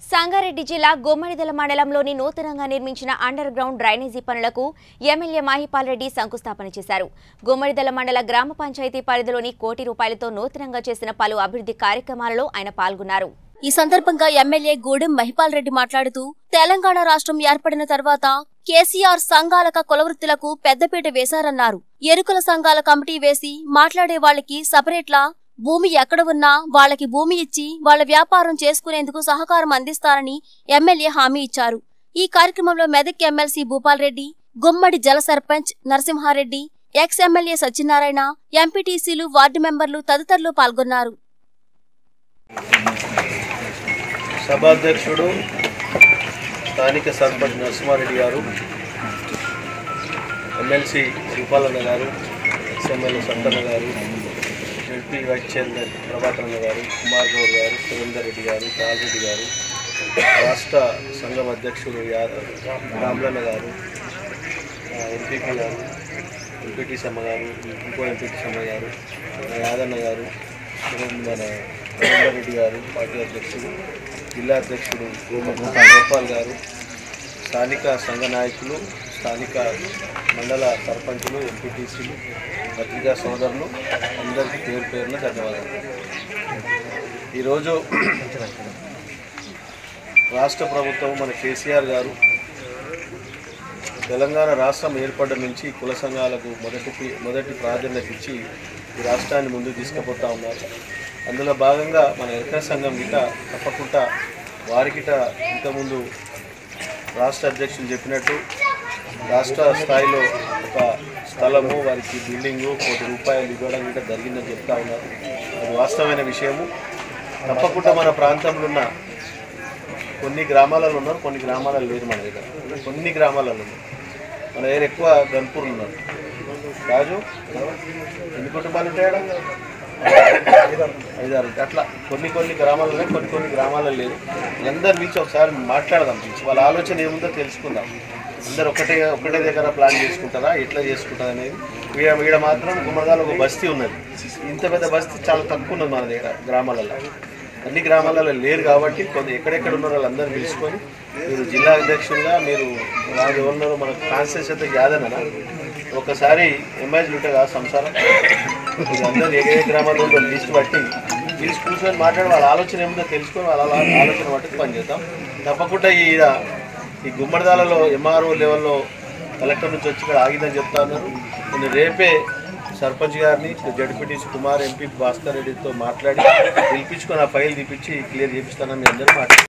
సంగారెడ్డి జిల్లా గుమ్మడిదల మండలంలోని నూతనంగా నిర్మించిన అండర్ గ్రౌండ్ డ్రైనేజీ పనులకు ఎమ్మెల్యే మహిపాల్ రెడ్డి శంకుస్థాపన చేశారు గుమ్మడిదల మండల గ్రామ పంచాయతీ పరిధిలోని కోటి రూపాయలతో నూతనంగా చేసిన పలు అభివృద్ధి కార్యక్రమాలలో ఆయన పాల్గొన్నారు ఈ సందర్భంగా ఎమ్మెల్యే గూడెం మహిపాల్ రెడ్డి మాట్లాడుతూ తెలంగాణ రాష్ట్రం ఏర్పడిన తర్వాత కేసీఆర్ సంఘాలక కులవృత్తులకు పెద్దపీట వేశారన్నారు ఎరుకుల సంఘాల కమిటీ వేసి మాట్లాడే వాళ్ళకి సపరేట్లా భూమి ఎక్కడ ఉన్నా వాళ్ళకి భూమి ఇచ్చి వాళ్ళ వ్యాపారం చేసుకునేందుకు సహకారం అందిస్తారని ఎమ్మెల్యే హామీ ఇచ్చారు ఈ కార్యక్రమంలో Medak MLC Bhupal Reddy Gummadidala sarpanch Narasimhareddy ex MLA Satyanarayana ఎంపీటీసీలు వార్డు మెంబర్లు తదితరులు పాల్గొన్నారు సభాధ్యక్షుడు స్థానిక సర్పంచ్ నరసింహారెడ్డి గారు ఎమ్మెల్సీ రూపాలన్న గారు ఎక్స్ఎమ్మెల్యే సంతన్న గారు ఎంపీ వైస్ చైర్మన్ ప్రభాకరన్న గారు కుమార్ గౌడ్ గారు సురేందర్ రెడ్డి గారు బాలరెడ్డి గారు రాష్ట్ర సంఘం అధ్యక్షుడు యాదవ్ రామలన్న గారు ఎంపీపీ గారు ఎంపీటీ సమ్మ గారు ఇంకో ఎంపీటీ సమ్మ గారు మన యాదన్న గారు సురేంద్ర మన రవీందర్ రెడ్డి గారు పార్టీ అధ్యక్షుడు జిల్లా అధ్యక్షుడు గోపాల్ గారు స్థానిక సంఘ నాయకులు స్థానిక మండల సర్పంచులు ఎంపీటీసీలు పత్రికా సోదరులు అందరికీ పేరు పేరున ధన్యవాదాలు ఈరోజు రాష్ట్ర ప్రభుత్వం మన కేసీఆర్ గారు తెలంగాణ రాష్ట్రం ఏర్పడ్డ నుంచి కుల సంఘాలకు మొదటి పి- మొదటి ప్రాధాన్యత ఇచ్చి ఈ రాష్ట్రాన్ని ముందుకు తీసుకుపోతా ఉన్నారు అందులో భాగంగా మన ఎక్కడ సంఘం గిట తప్పకుండా వారికిట ఇంతకుముందు రాష్ట్ర అధ్యక్షులు చెప్పినట్టు రాష్ట్ర స్థాయిలో ఒక స్థలము వారికి బిల్డింగు కోటి రూపాయలు ఇవ్వడం గిట జరిగిందని చెప్తా ఉన్నారు అది వాస్తవమైన విషయము తప్పకుండా మన ప్రాంతంలో ఉన్న కొన్ని గ్రామాలలో ఉన్నారు కొన్ని గ్రామాలలో లేరు మన దగ్గర కొన్ని గ్రామాలలో ఉన్నారు మన దగ్గర ఎక్కువ గన్పూర్లు ఉన్నారు రాజు ఎన్ని కుటుంబాలు ఉంటాయా ఐదారు ఉంటాయి. అట్లా కొన్ని కొన్ని గ్రామాలలో కొన్ని కొన్ని గ్రామాలలో లేదు అందరు పిలిచి ఒకసారి మాట్లాడదాం పిలిచి వాళ్ళ ఆలోచన ఏముందో తెలుసుకుందాం అందరు ఒకటే ఒకటే దగ్గర ప్లాన్ చేసుకుంటారా ఎట్లా చేసుకుంటారు అనేది ఈడ ఈడ మాత్రం గుమ్మడిదాలో ఒక బస్తీ ఉన్నది ఇంత పెద్ద బస్తీ చాలా తక్కువ ఉన్నది మన దగ్గర గ్రామాలలో అన్ని గ్రామాలలో లేరు కాబట్టి కొంత ఎక్కడెక్కడ ఉన్న వాళ్ళందరూ పిలుచుకొని మీరు జిల్లా అధ్యక్షులుగా మీరు వాళ్ళు ఎవరున్నారో మన కాన్స్టిట్యూన్స్ అయితే యాదన ఒకసారి ఎంఐజ్ ఉంటాగా సంసారం మీరు అందరూ ఏ ఏ గ్రామాల్లో ఉందో లిస్ట్ బట్టి పిలిచి కూర్చొని మాట్లాడి వాళ్ళ ఆలోచన ఏముందో తెలుసుకొని వాళ్ళ ఆలో- ఆలోచన బట్టి పనిచేద్దాం తప్పకుండా ఈ ఈ గుమ్మడిదాలలో ఎంఆర్ఓ లెవెల్లో కలెక్టర్ నుంచి వచ్చి ఇక్కడ ఆగిందని చెప్తా ఉన్నారు నేను రేపే సర్పంచ్ గారిని జడ్పీటీసీ కుమార్ ఎంపీ భాస్కర్ రెడ్డితో మాట్లాడి పిలిపించుకొని ఆ ఫైల్ తీపిచ్చి క్లియర్ చేపిస్తానని మీ అందరూ మాట్లాడారు